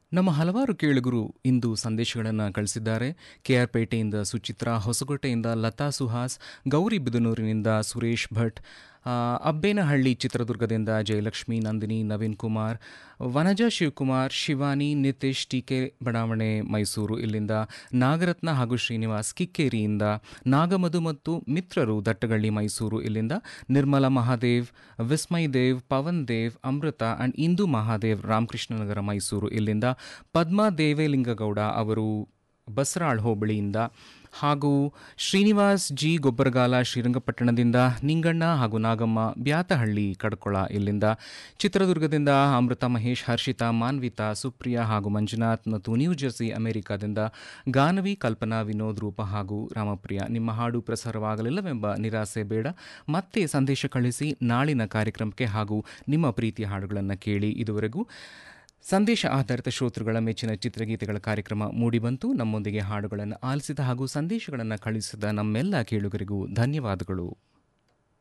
ನಮ್ಮ ಹಲವಾರು ಕೇಳುಗರು ಇಂದು ಸಂದೇಶಗಳನ್ನು ಕಳಿಸಿದ್ದಾರೆ ಕೆಆರ್ ಪೇಟೆಯಿಂದ ಸುಚಿತ್ರಾ ಹೊಸಕೋಟೆಯಿಂದ ಲತಾ ಸುಹಾಸ್ ಗೌರಿಬಿದನೂರಿನಿಂದ ಸುರೇಶ್ ಭಟ್ ಆ, ಅಬ್ಬೇನಹಳ್ಳಿ ಚಿತ್ರದುರ್ಗದಿಂದ ಜಯಲಕ್ಷ್ಮಿ ನಂದಿನಿ ನವೀನ್ ಕುಮಾರ್ ವನಜಾ ಶಿವಕುಮಾರ್ ಶಿವಾನಿ ನಿತೇಶ್ ಟೀಕೆ ಬಡಾವಣೆ ಮೈಸೂರು ಇಲ್ಲಿಂದ ನಾಗರತ್ನ ಹಾಗೂ ಶ್ರೀನಿವಾಸ್ ಕಿಕ್ಕೇರಿಯಿಂದ ನಾಗಮಧು ಮತ್ತು ಮಿತ್ರರು ದಟ್ಟಗಳ್ಳಿ ಮೈಸೂರು ಇಲ್ಲಿಂದ ನಿರ್ಮಲಾ ಮಹಾದೇವ್ ವಿಸ್ಮಯ್ ದೇವ್ ಪವನ್ ದೇವ್ ಅಮೃತ ಅಂಡ್ ಇಂದು ಮಹಾದೇವ್ ರಾಮಕೃಷ್ಣನಗರ ಮೈಸೂರು ಇಲ್ಲಿಂದ ಪದ್ಮಾ ದೇವೇಲಿಂಗಗೌಡ ಅವರು ಬಸರಾಳ್ ಹೋಬಳಿಯಿಂದ ಹಾಗೂ ಶ್ರೀನಿವಾಸ್ ಜಿ ಗೊಬ್ಬರಗಾಲ ಶ್ರೀರಂಗಪಟ್ಟಣದಿಂದ ನಿಂಗಣ್ಣ ಹಾಗೂ ನಾಗಮ್ಮ ಬ್ಯಾತಹಳ್ಳಿ ಕಡ್ಕೊಳ ಇಲ್ಲಿಂದ ಚಿತ್ರದುರ್ಗದಿಂದ ಅಮೃತ ಮಹೇಶ್ ಹರ್ಷಿತಾ ಮಾನ್ವಿತಾ ಸುಪ್ರಿಯಾ ಹಾಗೂ ಮಂಜುನಾಥ್ ಮತ್ತು ನ್ಯೂ ಜೆರ್ಸಿ ಅಮೆರಿಕಾದಿಂದ ಗಾನವಿ ಕಲ್ಪನಾ ವಿನೋದ್ ರೂಪ ಹಾಗೂ ರಾಮಪ್ರಿಯ ನಿಮ್ಮ ಹಾಡು ಪ್ರಸಾರವಾಗಲಿಲ್ಲವೆಂಬ ನಿರಾಸೆ ಬೇಡ ಮತ್ತೆ ಸಂದೇಶ ಕಳಿಸಿ ನಾಳಿನ ಕಾರ್ಯಕ್ರಮಕ್ಕೆ ಹಾಗೂ ನಿಮ್ಮ ಪ್ರೀತಿಯ ಹಾಡುಗಳನ್ನು ಕೇಳಿ ಇದುವರೆಗೂ ಸಂದೇಶ ಆಧಾರಿತ ಶ್ರೋತೃಗಳ ಮೆಚ್ಚಿನ ಚಿತ್ರಗೀತೆಗಳ ಕಾರ್ಯಕ್ರಮ ಮೂಡಿಬಂತು ನಮ್ಮೊಂದಿಗೆ ಹಾಡುಗಳನ್ನು ಆಲಿಸಿದ ಹಾಗೂ ಸಂದೇಶಗಳನ್ನು ಕಳುಹಿಸಿದ ನಮ್ಮೆಲ್ಲ ಕೇಳುಗರಿಗೂ ಧನ್ಯವಾದಗಳು